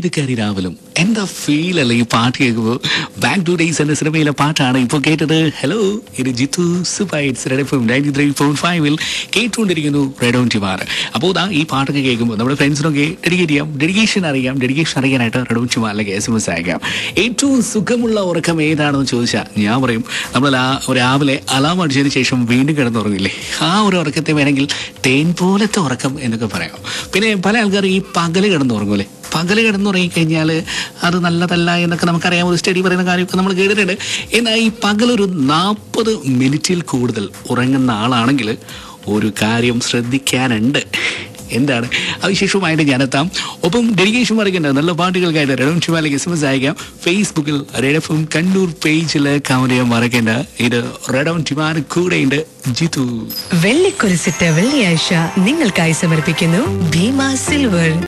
ഏതുകാരി രാവിലും എന്താ ഫീൽ അല്ലേ ഈ പാട്ട് കേൾക്കുമ്പോൾ ബാക്ക് ടു ഡേയ്സ് എന്ന സിനിമയിലെ പാട്ടാണ് ഇപ്പോൾ കേട്ടത് ഹലോ ഇത് ജിത്തു സുബൈറ്റ്സ് red F ninety three point ഫൈവിൽ കേട്ടുകൊണ്ടിരിക്കുന്നു റെഡ് ഓൺ ടിമാർ അപ്പോൾ ഇതാ ഈ പാട്ടൊക്കെ കേൾക്കുമ്പോൾ നമ്മുടെ ഫ്രണ്ട്സിനൊക്കെ ഡെഡിക്കേറ്റ് ചെയ്യാം ഡെഡിക്കേഷൻ അറിയാം ഡെഡിക്കേഷൻ അറിയാനായിട്ട് റെഡ് ഓൺ ടിമാറിലേക്ക് എസ് എം എസ് അയക്കാം ഏറ്റവും സുഖമുള്ള ഉറക്കം ഏതാണെന്ന് ചോദിച്ചാൽ ഞാൻ പറയും നമ്മൾ ലാ- രാവിലെ അലാം അടിച്ചതിന് ശേഷം വീണ്ടും കിടന്നുറങ്ങില്ലേ ആ ഒരു ഉറക്കത്തെ വേണമെങ്കിൽ തേൻ പോലത്തെ ഉറക്കം എന്നൊക്കെ പറയാം പിന്നെ പല ആൾക്കാർ ഈ പകല് കിടന്നുറങ്ങൂലേ പകല് കിടന്നുറങ്ങി കഴിഞ്ഞാൽ അത് നല്ലതല്ല എന്നൊക്കെ നമുക്കറിയാം ഒരു സ്റ്റഡി പറയുന്ന കാര്യമൊക്കെ നമ്മൾ കേട്ടിട്ടുണ്ട് എന്നാൽ ഈ പകലൊരു നാൽപ്പത് മിനിറ്റിൽ കൂടുതൽ ഉറങ്ങുന്ന ആളാണെങ്കിൽ ഒരു കാര്യം ശ്രദ്ധിക്കാനുണ്ട് എന്താണ് അതിശേഷവുമായിട്ട് ഞാനെത്താം ഒപ്പം ഡെഡിക്കേഷൻ പറയുന്നുണ്ട് നല്ല പാട്ടുകൾക്കായിട്ട് റെഡം ശിവാലേക്ക് എസ് എം എസ് അയക്കാം ഫേസ്ബുക്കിൽ റെഡഫും കണ്ണൂർ പേജിൽ കമന്റ് ചെയ്യാൻ മറക്കേണ്ട ഇത് റെഡം ടിമാർ കൂടെയുണ്ട് ജിതു വെള്ളിക്കുരിശിട്ട വെള്ളിയാഴ്ച നിങ്ങൾക്കായി സമർപ്പിക്കുന്നു ഭീമ സിൽവർ